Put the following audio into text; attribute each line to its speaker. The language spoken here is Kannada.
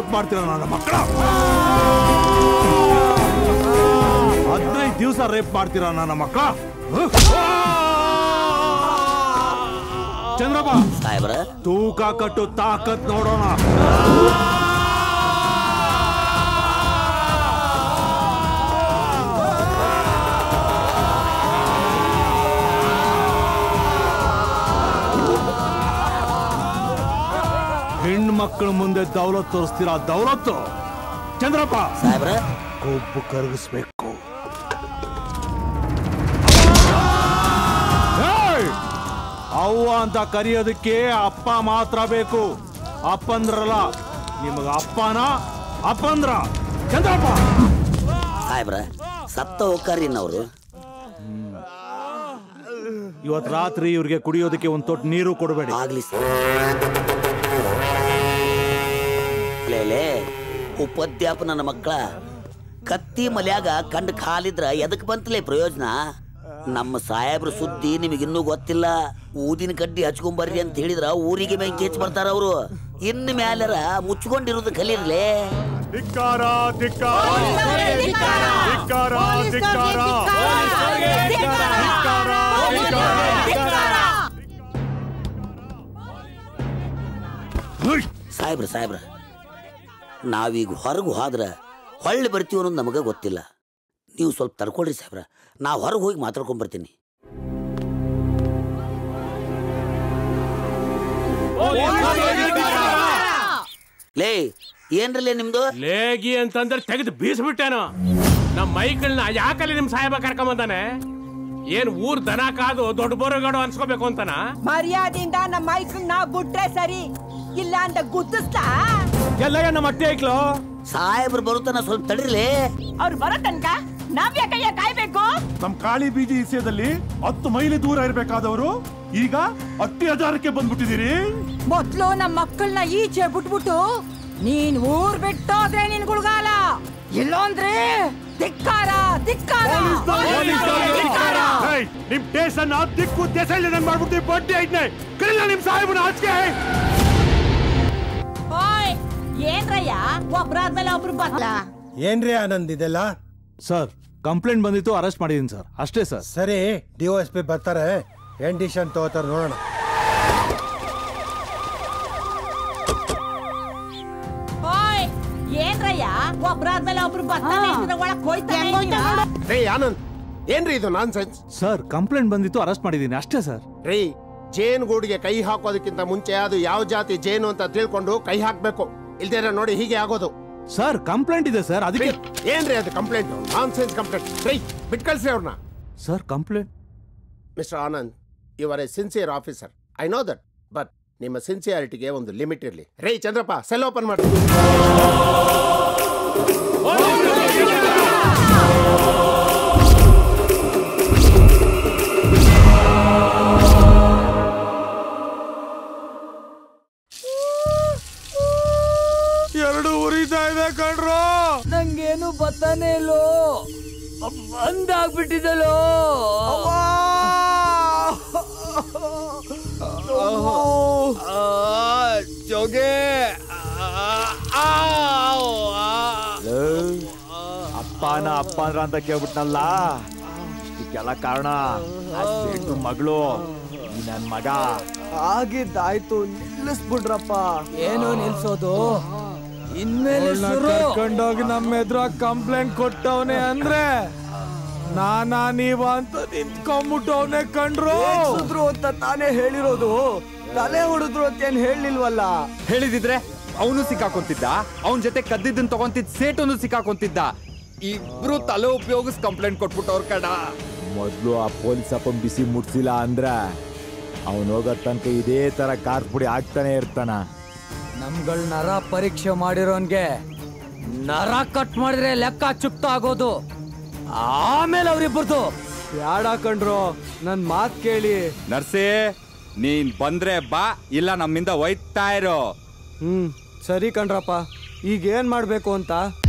Speaker 1: ರೇಪ್ ಮಾಡ್ತೀರ ನನ್ನ ಮಕ್ಕಳ ಹದಿನೈದು ದಿವಸ ರೇಪ್ ಮಾಡ್ತೀರ ನನ್ನ ಮಕ್ಕಳ ಚಂದ್ರಪ್ಪ
Speaker 2: ಸಾಹೇಬ್ರ
Speaker 1: ತೂಕ ಕಟ್ಟು ತಾಕತ್ ನೋಡೋಣ ಹೆಣ್ಮಕ್ಳ ಮುಂದೆ ದೌಲತ್ ತೋರಿಸ್ತೀರಾ ದೌಲತ್ತು ಚಂದ್ರಪ್ಪ
Speaker 2: ಸಾಹೇಬ್ರ
Speaker 1: ಕೊಬ್ಬು ಕರಗಿಸ್ಬೇಕು ಏಯ್! ಅವ್ವ ಅಂತ ಕರೆಯೋದಕ್ಕೆ ಅಪ್ಪ ಮಾತ್ರ ಬೇಕು ಅಪ್ಪಂದ್ರಲ್ಲ ನಿಮಗ ಅಪ್ಪನ ಅಪ್ಪಂದ್ರ ಚಂದ್ರಪ್ಪ
Speaker 2: ಸಾಹೇಬ್ರ ಸತ್ತ ಹೋಗ್ತಾರ್ರಿ ಅವರು
Speaker 1: ಇವತ್ ರಾತ್ರಿ ಇವ್ರಿಗೆ ಕುಡಿಯೋದಕ್ಕೆ ಒಂದ್ ತೊಟ್ಟು ನೀರು ಕೊಡಬೇಡಿ
Speaker 2: ಆಗ್ಲಿ ಸರ್ ಲೇಲೆ ಉಪದ್ಯಾಪ ನನ್ನ ಮಕ್ಕಳ ಕತ್ತಿ ಮಲ್ಯಾಗ ಕಂಡು ಖಾಲಿದ್ರ ಎದಕ್ ಬಂತಲೇ ಪ್ರಯೋಜನ ನಮ್ಮ ಸಾಹೇಬ್ರ ಸುದ್ದಿ ನಿಮಗಿನ್ನೂ ಗೊತ್ತಿಲ್ಲ ಊದಿನ ಕಡ್ಡಿ ಹಚ್ಕೊಂಬರ್ರಿ ಅಂತ ಹೇಳಿದ್ರ ಊರಿಗೆ ಬೆಂಕಿ ಹಚ್ಚಿ ಬರ್ತಾರ ಅವರು ಇನ್ನು ಮ್ಯಾಲರ ಮುಚ್ಕೊಂಡಿರೋದು ಕಲೀರ್ಲೇ
Speaker 1: ಧಿಕ್ಕಾರ ಧಿಕ್ಕಾರ ಧಿಕ್ಕಾರ ಧಿಕ್ಕಾರ
Speaker 2: ಸಾಹೇಬ್ರ ಸಾಹೇಬ್ರ ನಾವೀಗ ಹೊರಗೆ ಹೋದ್ರ ಹೊಳ್ಳಿ ಬರ್ತೀವಿ ಅನ್ನೋದು ನಮಗೆ ಗೊತ್ತಿಲ್ಲ ನೀವು ಸ್ವಲ್ಪ ತಡ್ಕೊಳ್ರಿ ಸಾಹೇಬ್ರ ನಾ ಹೊರಗೆ ಹೋಗಿ ಮಾತಾಡ್ಕೊಂಡ್ ಬರ್ತೀನಿ ಲೇ ಏನ್ರಲ್ಲೇ ನಿಮ್ದು
Speaker 3: ಲೇಗಿ ಅಂತಂದ್ರೆ ತೆಗೆದು ಬೀಸ್ಬಿಟ್ಟೇನು ನಮ್ಮ ಮೈಕಳ್ನ ಯಾಕಲ್ಲಿ ನಿಮ್ ಸಾಹೇಬ ಕರ್ಕೊಂಬಂದಾನೆ ಏನ್ ಊರ್ ದನ ಕಾದು ದೊಡ್ಡ ಬೋರಗಾಡು ಅನ್ಸ್ಕೋಬೇಕು ಅಂತನ
Speaker 4: ಮರ್ಯಾದೆಯಿಂದ ನಮ್ಮ ಮೈಕ್ ನಾ ಬಿಟ್ರೆ ಸರಿ ಇಲ್ಲ ಅಂತ ಗುದ್ದಿಸ್ತಾ
Speaker 1: ಎಲ್ಲ ನಮ್ಮ ಅಟ್ಟೆ ಐಕ್ಲು
Speaker 2: ಸಾಹೇಬ್ರು ಬರುತ್ತಾನ ಸ್ವಲ್ಪ ತಡಿರ್ಲಿ
Speaker 4: ಅವ್ರು ಬರೋ ತನಕ ನಾವ್ ಯಾಕಯ್ಯ ಕಾಯ್ಬೇಕು
Speaker 5: ನಮ್ ಕಾಳಿ ಬೀಜಿ ವಿಷಯದಲ್ಲಿ ಹತ್ತು ಮೈಲಿ ದೂರ ಇರ್ಬೇಕಾದವರು ಈಗ ಹತ್ತಿ ಹಜಾರಕ್ಕೆ ಬಂದ್ಬಿಟ್ಟಿದ್ದೀರಿ
Speaker 4: ಮೊದ್ಲು ನಮ್ಮ ಮಕ್ಕಳನ್ನ ಈಚೆ ಬಿಟ್ಬಿಟ್ಟು ನೀನ್ ಊರ್ ಬಿಟ್ಟೋದ್ರೆ ನಿನ್ ಗುಳ್ಗಾಲ ಇಲ್ಲೋಂದ್ರೆ ಧಿಕ್ಕಾರ ಧಿಕ್ಕಾರ ಧಿಕ್ಕಾರ.
Speaker 5: ಏಯ್, ನಿಮ್ ಟೇಷನ್ ದಿಕ್ಕು ದೆಸೆ ಇಲ್ಲದಂಗ್ ಮಾಡ್ಬಿಟ್ಟು ಬಡ್ಡಿ ಐತ್ನೆ ಕರೀಲ ನಿಮ್ ಸಾಹೇಬನ ಆಚೆಗೆ
Speaker 4: ಓಯ್ ಏನ್ರಯ್ಯ ಒಬ್ರಾದ್ಮೇಲೆ ಒಬ್ರು ಬರಲ್ಲ
Speaker 6: ಏನ್ರಿ ಆನಂದ್ ಇದೆಲ್ಲ
Speaker 1: ಸರ್ ಕಂಪ್ಲೇಂಟ್ ಬಂದಿತ್ತು ಅರೆಸ್ಟ್ ಮಾಡಿದೀನಿ ಸರ್ ಅಷ್ಟೇ ಸರ್
Speaker 6: ಸರಿ ಡಿ ಎಸ್ ಪಿ ಬರ್ತಾರೆ ಏನ್ ಡಿಸಿಷನ್ ತಗೋತಾರೆ ನೋಡೋಣ
Speaker 4: ಓಯ್ ಏನ್ರಯ್ಯ ಒಬ್ರಾದ್ಮೇಲೆ ಒಬ್ರು ಬರ್ತಾನೆ ಇದ್ರೆ ಒಳಗ್ ಹೋಯ್ತಾನೆ ಇದ್ದೀರಾ?
Speaker 7: ರೇ ಆನಂದ್ ಏನ್ರಿ ಇದು ನಾನ್ ಸೆನ್ಸ್
Speaker 1: ಸರ್ ಕಂಪ್ಲೇಂಟ್ ಬಂದಿತ್ತು ಅರೆಸ್ಟ್ ಮಾಡಿದೀನಿ ಅಷ್ಟೇ ಸರ್
Speaker 7: ರೀ ಜೇನ್ ಗೂಡಿಗೆ ಕೈ ಹಾಕೋದಕ್ಕಿಂತ ಮುಂಚೆ ಅದು ಯಾವ ಜಾತಿ ಜೇನು ಅಂತ ತಿಳ್ಕೊಂಡು ಕೈ ಹಾಕ್ಬೇಕು ಇಲ್ದೇರ ನೋಡಿ ಹೀಗೆ ಆಗೋದು
Speaker 1: ಸರ್ ಕಂಪ್ಲೇಂಟ್ ಇದೆ ಸರ್
Speaker 7: ರೀ,
Speaker 1: ಅದಕ್ಕೆ
Speaker 7: ಏನ್ರಿ ಅದು ಕಂಪ್ಲೇಂಟ್ ನಾನ್ ಸೆನ್ಸ್ ಕಂಪ್ಲೇಂಟ್ ರೀ ಬಿಟ್ ಕಳ್ಸಿ ಅವ್ರನ್ನ
Speaker 1: sir complaint
Speaker 7: mister Anand you are a sincere officer I know that but ನಿಮ್ಮ ಸಿನ್ಸಿಯಾರಿಟಿಗೆ ಒಂದು ಲಿಮಿಟ್ ಇರಲಿ ರೇ ಚಂದ್ರಪ್ಪ ಸೆಲ್ ಓಪನ್ ಮಾಡಿ
Speaker 1: ಎರಡು ಉರಿತಾ ಇದೆ ಕಣ್ರೋ
Speaker 4: ನಂಗೇನು ಬತ್ತಾನೆ ಇಲ್ಲೋ ಬಂದಾಗ್ಬಿಟ್ಟಿದಲೋ
Speaker 8: ಜೋಗೆ
Speaker 1: ಅಪ್ಪನ ಅಪ್ಪಂದ್ರ ಅಂತ ಕೇಳ್ಬಿಟ್ನಲ್ಲ ಇದಕ್ಕೆಲ್ಲ ಕಾರಣ ಆ ಸೇಟು ಮಗಳು ಈ ನನ್ ಮಗ
Speaker 8: ಆಗಿದ್ದಾಯ್ತು ನಿಲ್ಲಿಸ್ಬಿಡ್ರಪ್ಪ
Speaker 4: ಏನು ನಿಲ್ಸೋದು ಇನ್ಮೇಲೆ ಶುರು
Speaker 8: ಕರ್ಕೊಂಡೋಗಿ ನಮ್ಮ ಎದುರ ಕಂಪ್ಲೇಂಟ್ ಕೊಟ್ಟವನೆ ಅಂದ್ರೆ ನಾನಾ ನೀವ ಅಂತ ನಿಂತ್ಕೊಂಡ್ಬಿಟ್ಟವನೆ ಕಂಡ್ರು ಹೊಡೆದ್ರು ಅಂತ ತಾನೇ ಹೇಳಿರೋದು ತಲೆ ಹೊಡೆದ್ರು ಅಂತ ಏನ್ ಹೇಳಿಲ್ವಲ್ಲ
Speaker 9: ಹೇಳಿದಿದ್ರೆ ಅವನು ಸಿಕ್ಕಾಕೊಂತಿದ್ದ ಅವನ ಜೊತೆ ಕದ್ದಿದ್ದನ್ ತಗೊಂತಿದ್ ಸೇಟನು ಸಿಕ್ಕಾಕೊಂತಿದ್ದ ಇಬ್ರು ತಲೆ ಉಪಯೋಗಿಸ್ ಕಂಪ್ಲೇಂಟ್ ಕೊಟ್ಬಿಟ್ಟವ್ರ ಕಡ
Speaker 10: ಮೊದಲು ಆ ಪೊಲೀಸ್ ಅಪ್ಪನ್ ಬಿಸಿ ಮುಟ್ಸಿಲ್ಲ ಅಂದ್ರ ಅವನು ಹೋಗೋ ತನಕ ಇದೇ ತರ ಕಾರ್ ಪುಡಿ ಆಗ್ತಾನೆ ಇರ್ತಾನ
Speaker 8: ನಮ್ಗಳ್ ನರ ಪರೀಕ್ಷೆ ಮಾಡಿರೋನ್ಗೆ ನರ ಕಟ್ ಮಾಡಿದ್ರೆ ಲೆಕ್ಕ ಚುಕ್ತ ಆಗೋದು ಆಮೇಲೆ ಅವ್ರಿಬ್ಬರದು ಯಾಡ ಕಂಡ್ರು ನನ್ ಮಾತ್ ಕೇಳಿ
Speaker 9: ನರ್ಸೇ ನೀನ್ ಬಂದ್ರೆ ಬಾ ಇಲ್ಲ ನಮ್ಮಿಂದ ಒಯ್ತಾ ಇರೋ
Speaker 8: ಹ್ಮ್ ಸರಿ ಕಣ್ರಪ್ಪ ಈಗ ಏನ್ ಮಾಡ್ಬೇಕು ಅಂತ